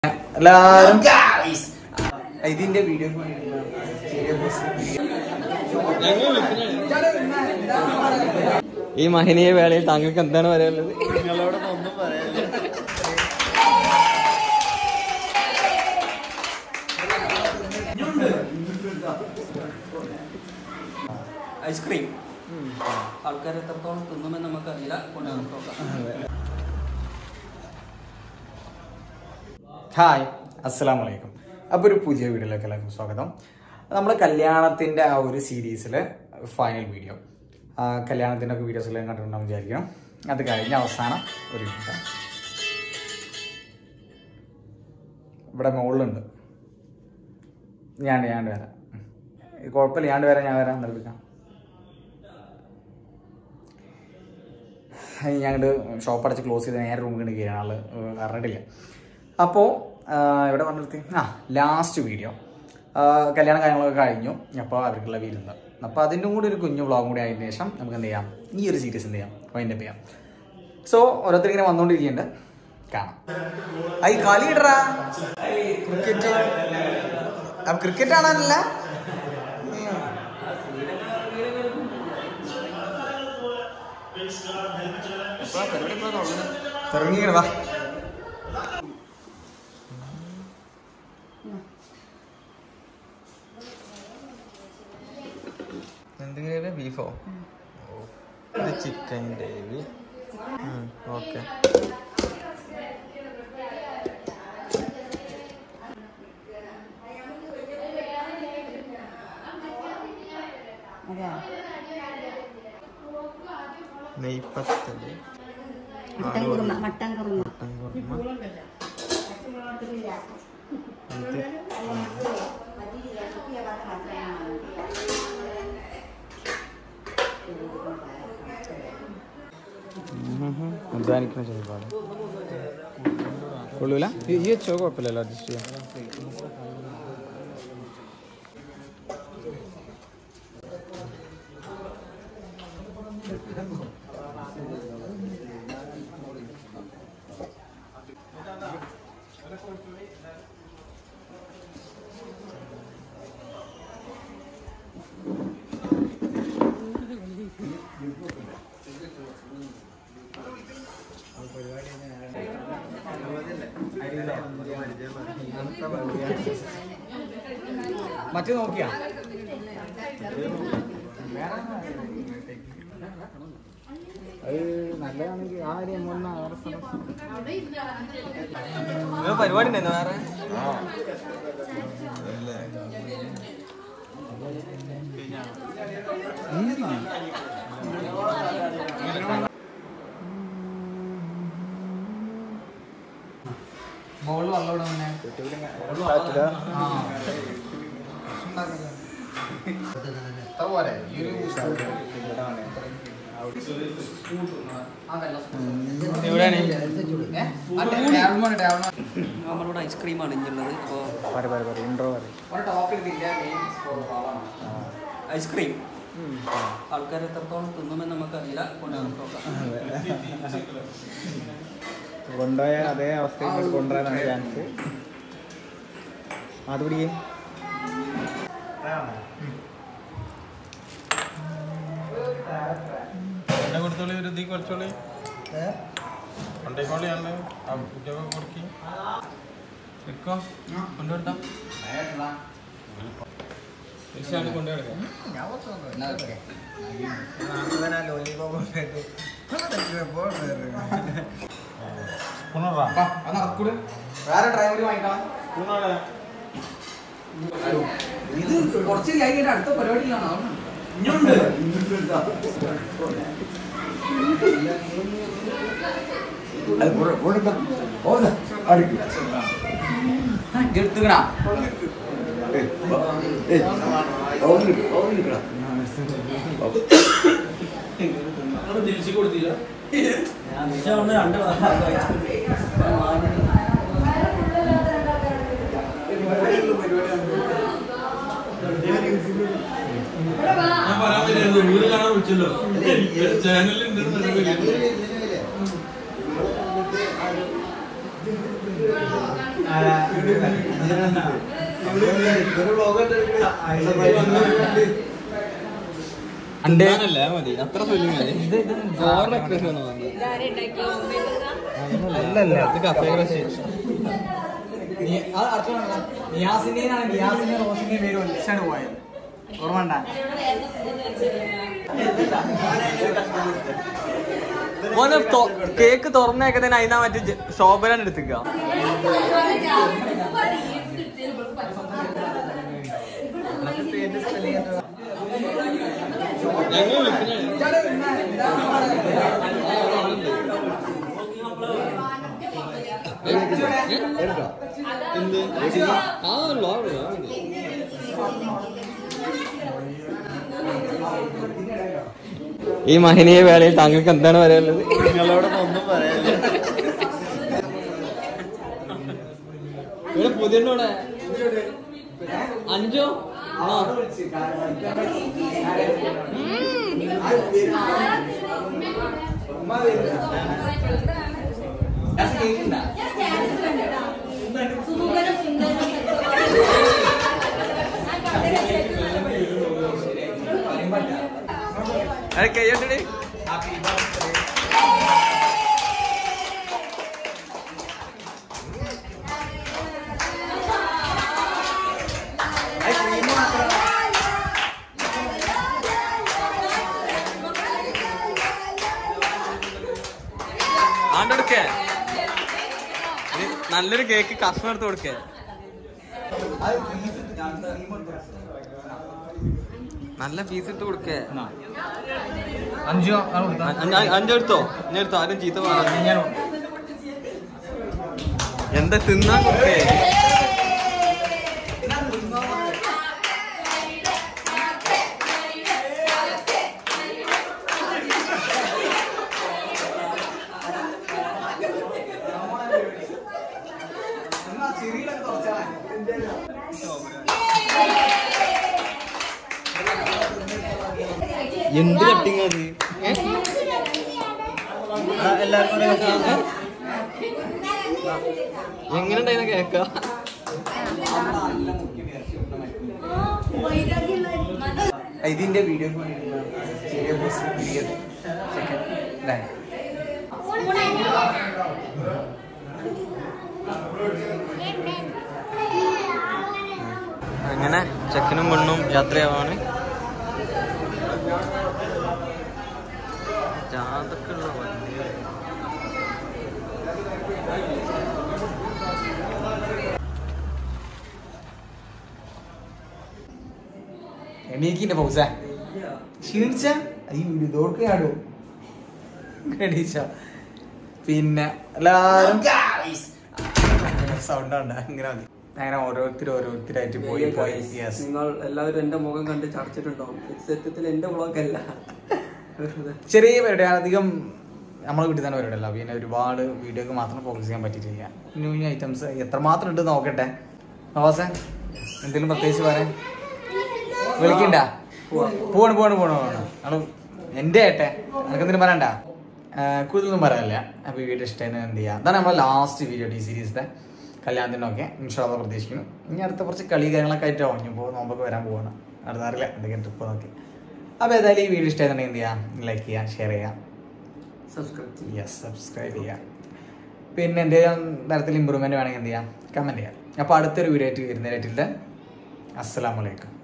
എല്ലാരും ഇതിന്റെ വീഡിയോ ഈ മഹനീയ വേളയിൽ താങ്കൾക്ക് എന്താണ് പറയാനുള്ളത് ഐസ്ക്രീം ആൾക്കാർ എത്രത്തോളം തിന്നുമെന്ന് നമുക്കറിയില്ല കൊണ്ടുവന്ന് നോക്കാം ഹായ് അസ്സലാം വലൈക്കും അപ്പോൾ ഒരു പുതിയ വീഡിയോയിലേക്ക് എല്ലാവർക്കും സ്വാഗതം നമ്മൾ കല്യാണത്തിൻ്റെ ആ ഒരു സീരീസിലെ ഫൈനൽ വീഡിയോ കല്യാണത്തിൻ്റെ ഒക്കെ വീഡിയോസ് എല്ലാം കണ്ടിട്ടുണ്ടാവും വിചാരിക്കണം അത് കഴിഞ്ഞ അവസാനം ഒരു വീഡിയോ ഇവിടെ മുകളിലുണ്ട് ഞാൻ ഞാൻ വരാം ഉം. കുഴപ്പമില്ല ഞാൻ വരാം ഞാൻ വരാം നിർമ്മിക്കാം ഞങ്ങൾ ഷോപ്പ് അടച്ച് ക്ലോസ് ചെയ്ത് നേരെ റൂമിൽ കൊണ്ട് കയറാൻ ആള് ഏഹ് അറിഞ്ഞിട്ടില്ല അപ്പോൾ ഇവിടെ വന്നിട്ട് ആ ലാസ്റ്റ് വീഡിയോ കല്യാണം കാര്യങ്ങളൊക്കെ കഴിഞ്ഞു അപ്പോൾ അവർക്കുള്ള വീരുന്ന് അപ്പോൾ അതിൻ്റെ കൂടി ഒരു കുഞ്ഞു വ്ളോഗും കൂടി ആയതിനു ശേഷം നമുക്ക് എന്ത് ചെയ്യാം ഈ ഒരു സീരീസ് എന്ത് ചെയ്യാം വൈൻഡപ്പ് ചെയ്യാം സോ ഓരോരുത്തർ ഇങ്ങനെ വന്നുകൊണ്ടിരിക്കുന്നുണ്ട് കാണാം ഐ കളി ഇടറാ ക്രിക്കറ്റ് ക്രിക്കറ്റ് ആണല്ല തുടങ്ങിയിടാ എന്ത് ഗ്രേവി ബീഫോ ഇത് ചിക്കൻ ഗ്രേവി ഓക്കെ നെയ്പ്പത്തല് mutton kurma mutton kurma mutton kurma ഇത് അധ്വാനിക്കുന്ന ചെറുപാട് കൊള്ളൂല ഈ ഈ വെച്ചോ കുഴപ്പമില്ലല്ലോ അഡ്ജസ്റ്റ് ചെയ്യാം മറ്റേ നോക്കിയാ അത് നല്ലതാണെങ്കിൽ ആ ഒരു എമൗണ്ട് വേറെ സ്ഥലം പരിപാടി ഉണ്ടായിരുന്നു വേറെ ബോൾ വെള്ളം ഇവിടെ വന്നേ നമ്മളോട് ഐസ്ക്രീമാണ് ഇഞ്ഞുള്ളത് അപ്പോൾ ഇൻട്രോ ഐസ്ക്രീം ആൾക്കാർ എത്രത്തോളം തിന്നുമെന്ന് നമുക്കറിയില്ല കൊണ്ടുവന്ന് നോക്കാം കൊണ്ടുപോയ അതേ അവസ്ഥയിൽ കൊണ്ടുവരാനാണ് ചാൻസ് അത് പിടിക്കേ എന്നെ കൊടുത്തോളി ഒരു ഇതിൽ കുറച്ചോളി കൊണ്ടേക്കോളിയാണ് ഉദ്യോഗം കൊടുക്കി എടുക്കോ കൊണ്ടുവരട്ടാ കൊണ്ടുവരാം വേറെ ഡ്രൈവർ വാങ്ങിക്കണം ഇത് കുറച്ച് കഴിഞ്ഞിട്ട് അടുത്ത പരിപാടിയിലാണ് എടുത്തുക്കണ ഞാൻ പറയാൻ പറ്റില്ല വീട് കാണാൻ വിളിച്ചല്ലോ ചാനലിൽ അന്റെ ഞാനല്ലേ മതി അത്ര ഫീലിംഗ് മതി ഓവർ എക്സ്പ്രഷൻ ഒന്നും വേണ്ട അല്ലല്ല ഇത് കഫേ ക്രഷ് നിയാസിന്റെയാണ് നിയാസിന്റെ റോസിന്റെ പേര് ഒലിച്ചാണ് പോയത് ഓർമ്മ ഉണ്ടാ മോനെ കേക്ക് തുറന്നേക്കെ തന്നെ അതിനാ മറ്റേ ശോഭനാണ് എടുത്തിക്ക ഈ മഹനീയ വേളയിൽ താങ്കൾക്ക് എന്താണ് പറയാനുള്ളത് നിങ്ങളോട് ഒന്നും പറയാനില്ല ഇവിടെ പുതിയ അഞ്ചോ ആ അത് കയ്യോട്ടടി ആണ്ടെടുക്കേ ഇത് നല്ലൊരു കേക്ക് കഷ്ണം എടുത്ത് കൊടുക്കേ നല്ല പീസ് ഇട്ട് കൊടുക്കേ അഞ്ചോ അഞ്ചെടുത്തോ ഞാൻ എടുത്തോ ആരും ചീത്ത പറഞ്ഞു എന്താ തിന്നാൻ കൊടുക്കേ എന്ത് കട്ടിങ് അത് ആ, എല്ലാവർക്കും കൂടെ കട്ടിങ്. എങ്ങനെ ഉണ്ടായിരുന്നു കേക്ക ഇതിന്റെ വീഡിയോ അങ്ങനെ ചെക്കനും പെണ്ണും യാത്രയാവാണ് ജാതക്കുള്ള വണ്ടികൾ എണീക്കിന്റെ പൗസ ക്ഷീണിച്ച ഈ വീഡിയോ ഇതോർക്കാടോ എണീച്ച പിന്നെ എല്ലാരും സൗണ്ട് ഉണ്ട് ഇങ്ങനെ മതി അങ്ങനെ ഓരോരുത്തർ ഓരോരുത്തരായിട്ട് പോയി പോയി യെസ് നിങ്ങൾ എല്ലാവരും എന്റെ മുഖം കണ്ട് ചടച്ചിട്ടുണ്ടാവും ഇത് സത്യത്തിൽ എന്റെ വ്ളോഗ് അല്ല ചെറിയ പരിപാടി അധികം നമ്മളെ വീട്ടിൽ തന്നെ പരിപാടിയല്ല പിന്നെ ഒരുപാട് വീഡിയോക്ക് മാത്രം ഫോക്കസ് ചെയ്യാൻ പറ്റിയിട്ടില്ല ന്യൂ ന്യൂ ഐറ്റംസ് എത്രമാത്രം ഉണ്ട് നോക്കട്ടെ നവാസെ എന്തെങ്കിലും പ്രത്യേകിച്ച് പറയാൻ വിളിക്കണ്ട പോവാണ് പോവാണ് പോവാണ് പോവാണ് നമ്മള് എന്റെ ഏട്ടെ എനിക്ക് എന്തെങ്കിലും പറയണ്ട കൂടുതലൊന്നും പറയാനില്ല അപ്പൊ ഈ വീഡിയോ ഇഷ്ടമായി എന്ത് ചെയ്യാം അതാണ് നമ്മളെ ലാസ്റ്റ് വീഡിയോ ഈ സീരീസിന്റെ കല്യാണത്തിനൊക്കെ ഇൻഷാള്ള പ്രതീക്ഷിക്കുന്നു ഇനി അടുത്ത കുറച്ച് കളി കാര്യങ്ങളൊക്കെ ആയിട്ടാവും ഇനിയിപ്പോൾ നോമ്പൊക്കെ വരാൻ പോവാണ് അടുത്ത അറിയില്ല എന്തൊക്കെയാണ് ട്രിപ്പ് നോക്കി അപ്പോൾ ഏതായാലും ഈ വീഡിയോ ഇഷ്ടമായിട്ടുണ്ടെങ്കിൽ എന്ത് ചെയ്യാം ലൈക്ക് ചെയ്യാം ഷെയർ ചെയ്യാം സബ്സ്ക്രൈബ് ചെയ്യും യെസ് സബ്സ്ക്രൈബ് ചെയ്യാം പിന്നെ എന്തെങ്കിലും തരത്തിൽ ഇമ്പ്രൂവ്മെന്റ് വേണമെങ്കിൽ എന്ത് ചെയ്യാം കമന്റ് ചെയ്യാം അപ്പോൾ അടുത്തൊരു വീഡിയോ ആയിട്ട് വരുന്നതായിട്ടില്ല അസ്സലാമലൈക്കും